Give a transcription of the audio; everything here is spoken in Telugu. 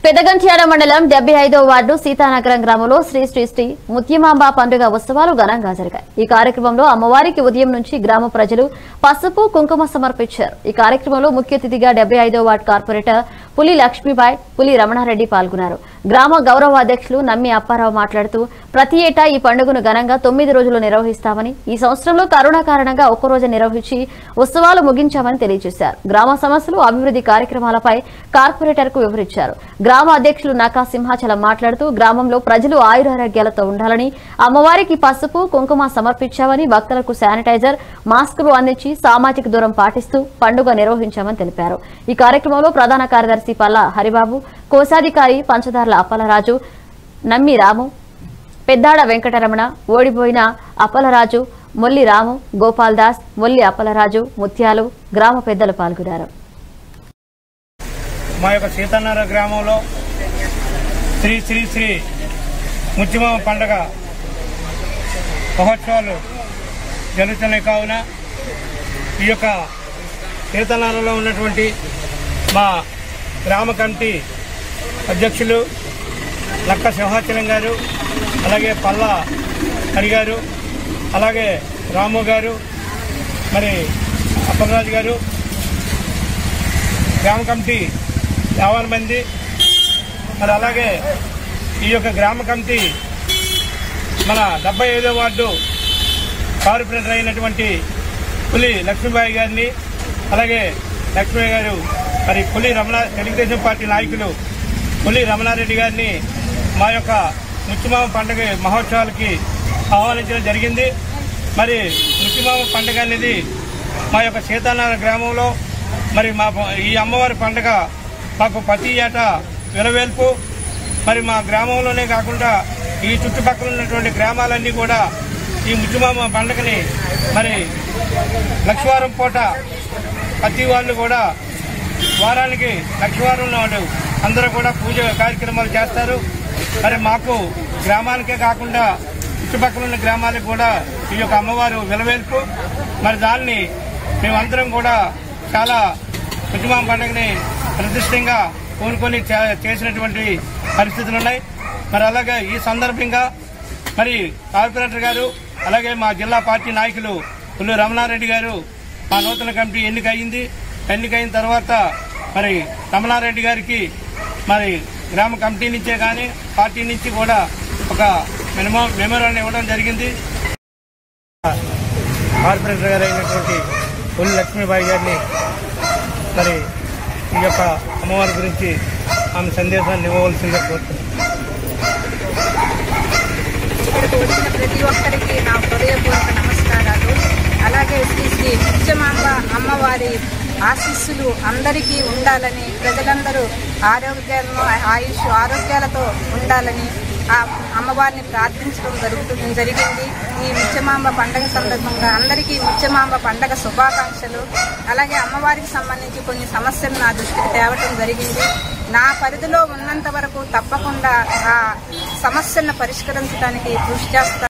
పెదగంట్యాడ మండలం డెబ్బై ఐదో వార్డు సీతానగరం గ్రామంలో శ్రీ శ్రీ శ్రీ ముత్యమాంబ పండుగ ఉత్సవాలు ఘనంగా జరిగాయి ఈ కార్యక్రమంలో అమ్మవారికి ఉదయం నుంచి గ్రామ ప్రజలు పసుపు కుంకుమ సమర్పించారు ఈ కార్యక్రమంలో ముఖ్య అతిథిగా డెబ్బై ఐదో వార్డు కార్పొరేటర్ పులి లక్ష్మీబాయ్ పులి రమణారెడ్డి పాల్గొన్నారు గ్రామ గౌరవ అధ్యక్షులు నమ్మి అప్పారావు మాట్లాడుతూ ప్రతి ఏటా ఈ పండుగను ఘనంగా తొమ్మిది రోజులు నిర్వహిస్తామని ఈ సంవత్సరంలో కరోనా కారణంగా ఒక్క రోజు నిర్వహించి ఉత్సవాలు ముగించామని తెలియజేశారు గ్రామ సమస్యలు అభివృద్ధి కార్యక్రమాలపై కార్పొరేటర్ కు వివరించారు గ్రామ అధ్యక్షులు నకా సింహాచలం మాట్లాడుతూ గ్రామంలో ప్రజలు ఆయురారోగ్యాలతో ఉండాలని అమ్మవారికి పసుపు కుంకుమ సమర్పించామని భక్తులకు శానిటైజర్ మాస్కులు అందించి సామాజిక దూరం పాటిస్తూ పండుగ నిర్వహించామని తెలిపారు ఈ కార్యక్రమంలో ప్రధాన కార్యదర్శి పల్లా హరిబాబు కోశాధికారి పంచదార్ల అప్పలరాజు నమ్మి రాము పెద్దాడ వెంకటరమణ ఓడిపోయిన అప్పలరాజు మొల్లి రాము గోపాల్ దాస్ మొల్లి అప్పలరాజు ముత్యాలు గ్రామ పెద్దలు పాల్గొన్నారు మా యొక్క సీతన్నర గ్రామంలో శ్రీ శ్రీ శ్రీ ముత్యమామ పండగ మహోత్సవాలు జరుగుతున్నాయి కావున ఈ యొక్క సీతన్నరలో ఉన్నటువంటి మా గ్రామ కమిటీ అధ్యక్షులు లక్క సింహాచలం గారు అలాగే పల్లా హరి గారు అలాగే రాము గారు మరి అప్పలరాజు గారు గ్రామ కమిటీ యాభై మంది మరి అలాగే ఈ యొక్క గ్రామ కమిటీ మన డెబ్బై ఐదో వార్డు కార్పొరేటర్ అయినటువంటి పులి లక్ష్మీబాయి గారిని అలాగే లక్ష్మీ గారు మరి పులి రమణ తెలుగుదేశం పార్టీ నాయకులు పులి రమణారెడ్డి గారిని మా యొక్క ముత్యమామ పండుగ మహోత్సవాలకి ఆహ్వానించడం జరిగింది మరి ముత్యమామ పండుగ అనేది మా యొక్క సీతానారాయణ గ్రామంలో మరి మా ఈ అమ్మవారి పండుగ మాకు ప్రతి ఏటా విలవేల్పు మరి మా గ్రామంలోనే కాకుండా ఈ చుట్టుపక్కల ఉన్నటువంటి గ్రామాలన్నీ కూడా ఈ ముత్యమామ పండుగని మరి లక్షవారం పూట ప్రతి వాళ్ళు కూడా వారానికి లక్షవారం నాడు అందరూ కూడా పూజ కార్యక్రమాలు చేస్తారు మరి మాకు గ్రామానికే కాకుండా చుట్టుపక్కల ఉన్న గ్రామాలకు కూడా ఈ యొక్క అమ్మవారు విలవేల్పు మరి దాన్ని మేమందరం కూడా చాలా ముత్యమామ పండుగని ప్రతిష్టంగా కోరుకొని చే- చేసినటువంటి పరిస్థితులు ఉన్నాయి మరి అలాగే ఈ సందర్భంగా మరి కార్పొరేటర్ గారు అలాగే మా జిల్లా పార్టీ నాయకులు పుల్లు రమణారెడ్డి గారు మా నూతన కమిటీ ఎన్నికయింది ఎన్నికైన తర్వాత మరి రమణారెడ్డి గారికి మరి గ్రామ కమిటీ నుంచే కానీ పార్టీ నుంచి కూడా ఒక మెమో మెమోరాన్ని ఇవ్వడం జరిగింది కార్పొరేటర్ గారు అయినటువంటి పుల్లి లక్ష్మీబాయి గారిని మరి ఈ యొక్క అమ్మవారి గురించి ఆమె సందేశాన్ని ఇవ్వవలసిందిగా కోరుతున్నాను ఇక్కడికి వచ్చిన ప్రతి ఒక్కరికి నా హృదయపూర్వక నమస్కారాలు అలాగే శ్రీ శ్రీ నిత్యమాంబ అమ్మవారి ఆశీస్సులు అందరికీ ఉండాలని ప్రజలందరూ ఆరోగ్యాలను ఆయుష్ ఆరోగ్యాలతో ఉండాలని ఆ అమ్మవారిని ప్రార్థించడం జరుగుతుంది జరిగింది ఈ ముత్యమాంబ పండగ సందర్భంగా అందరికీ ముత్యమాంబ పండగ శుభాకాంక్షలు అలాగే అమ్మవారికి సంబంధించి కొన్ని సమస్యలు నా దృష్టికి తేవటం జరిగింది నా పరిధిలో ఉన్నంత వరకు తప్పకుండా ఆ సమస్యలను పరిష్కరించడానికి కృషి చేస్తాను